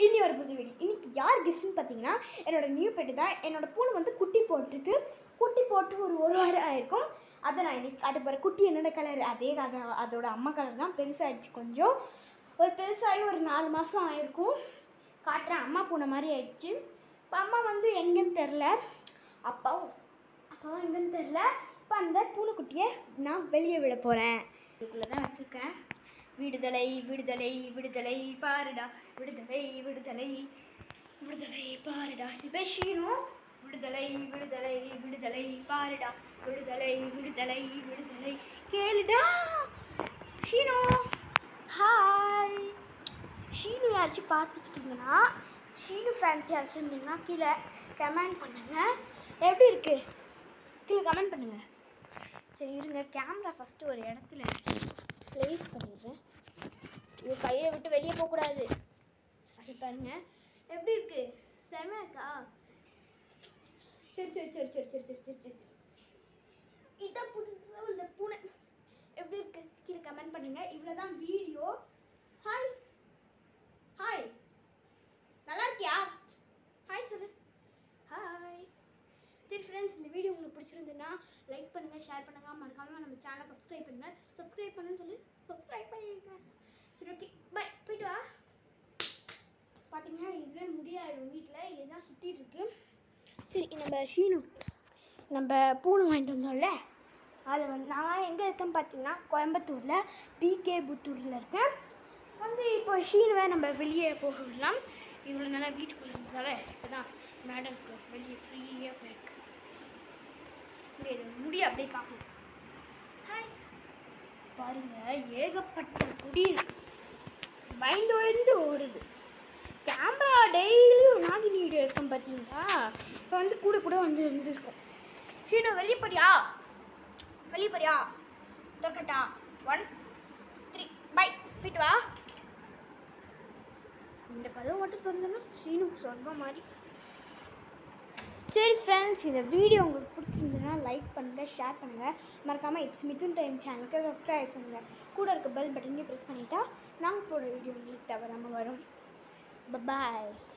இனி ஒரு புது வீடியோ இன்னைக்கு யார் கெஸ்ட்னு பார்த்தீங்கன்னா என்னோட நியூ பெட்டு தான் என்னோட பூனை வந்து குட்டி போட்டிருக்கு குட்டி போட்டு ஒரு ஒரு வாரம் ஆயிருக்கும் அதை நான் இன்னைக்கு காட்ட போகிறேன் குட்டி என்னோட கலர் அதே அதை அதோட அம்மா கலர் தான் பெருசாகிடுச்சு கொஞ்சம் ஒரு பெருசாகி ஒரு நாலு மாதம் ஆயிருக்கும் காட்டுறேன் அம்மா பூனை மாதிரி ஆயிடுச்சு இப்போ அம்மா வந்து எங்கேன்னு தெரில அப்பாவும் அப்பாவும் எங்கேன்னு தெரில இப்போ அந்த பூனைக்குட்டியை நான் வெளியே விட போகிறேன் இதுக்குள்ளே தான் வச்சுருக்கேன் விடுதலை விடுதலை விடுதலை பாருடா விடுதலை விடுதலை விடுதலை பாருடா இது பேர் ஷீனு விடுதலை விடுதலை விடுதலை பாருடா விடுதலை விடுதலை விடுதலை கேளுடா ஷீனு ஹாய் ஷீனு யாராச்சும் பார்த்துக்கிட்டிங்கன்னா ஷீனு ஃபேன்ஸ் யாராச்சும் இருந்தீங்கன்னா கீழே கமெண்ட் பண்ணுங்கள் எப்படி இருக்கு கீழே கமெண்ட் பண்ணுங்கள் சரி இருங்க கேமரா ஃபஸ்ட்டு ஒரு இடத்துல ப்ளேஸ் பண்ணிடுறேன் இது கையை விட்டு வெளியே போகக்கூடாது அது பாருங்க எப்படி இருக்கு செம இருக்கா சரி சரி சரி சரி சரி சரி சரி சரி இதான் புதுசாக வந்த பூனை எப்படி இருக்கு கீழே கமெண்ட் பண்ணுங்க இவ்வளோ தான் வீடியோ ஹாய் ஹாய் நல்லா இருக்கியா ஹாய் சொல்லு ஹாய் சரி ஃப்ரெண்ட்ஸ் இந்த வீடியோ உங்களுக்கு பிடிச்சிருந்துன்னா லைக் பண்ணுங்கள் ஷேர் பண்ணுங்கள் மறக்காமல் நம்ம சேனலை சப்ஸ்கிரைப் பண்ணுங்கள் சப்ஸ்கிரைப் பண்ணுன்னு சொல்லி சப்ஸ்கிரைப் பண்ணிடுங்க சரி ஓகே பை போயிட்டு வா பார்த்தீங்கன்னா இதுவே முடியாயிடும் வீட்டில் இதுதான் சுற்றிட்டு இருக்கு சரி நம்ம ஷீனு நம்ம பூனை வாங்கிட்டு வந்தோம்ல அதை வந்து நான் எங்கே இருக்கேன்னு பார்த்தீங்கன்னா கோயம்புத்தூரில் பிகே புத்தூரில் இருக்கேன் வந்து இப்போ ஷீனுவை நம்ம வெளியே போக விடலாம் இவ்வளோ நல்லா வீட்டுக்குள்ளே இருந்ததால இப்போ தான் மேடம்க்கு வெளியே ஃப்ரீயாக போயிருக்கு முடியாது முடி அப்படியே பார்க்கணும் ஹாய் பாருங்க ஏகப்பட்ட முடி இருக்கு பயந்து பயந்து ஓடுது கேமரா டெய்லியும் நாகினி வீடியோ இருக்கும் பார்த்தீங்களா இப்போ வந்து கூட கூட வந்து இருந்திருக்கும் ஷீனு வெளியே போறியா வெளியே போறியா தொக்கட்டா ஒன் த்ரீ பை போயிட்டு வா இந்த கதவு மட்டும் திறந்தோன்னா ஸ்ரீனுக்கு சொர்க்கம் மாதிரி சரி ஃப்ரெண்ட்ஸ் இந்த வீடியோ உங்களுக்கு பிடிச்சிருந்ததுன்னா லைக் பண்ணுங்கள் ஷேர் பண்ணுங்கள் மறக்காமல் இட்ஸ் மித்துன் டைம் சேனலுக்கு சப்ஸ்கிரைப் பண்ணுங்கள் கூட இருக்க பெல் பட்டனையும் ப்ரெஸ் பண்ணிட்டா நாங்கள் போடுற வீடியோ உங்களுக்கு தவறாமல் வரும் பாய்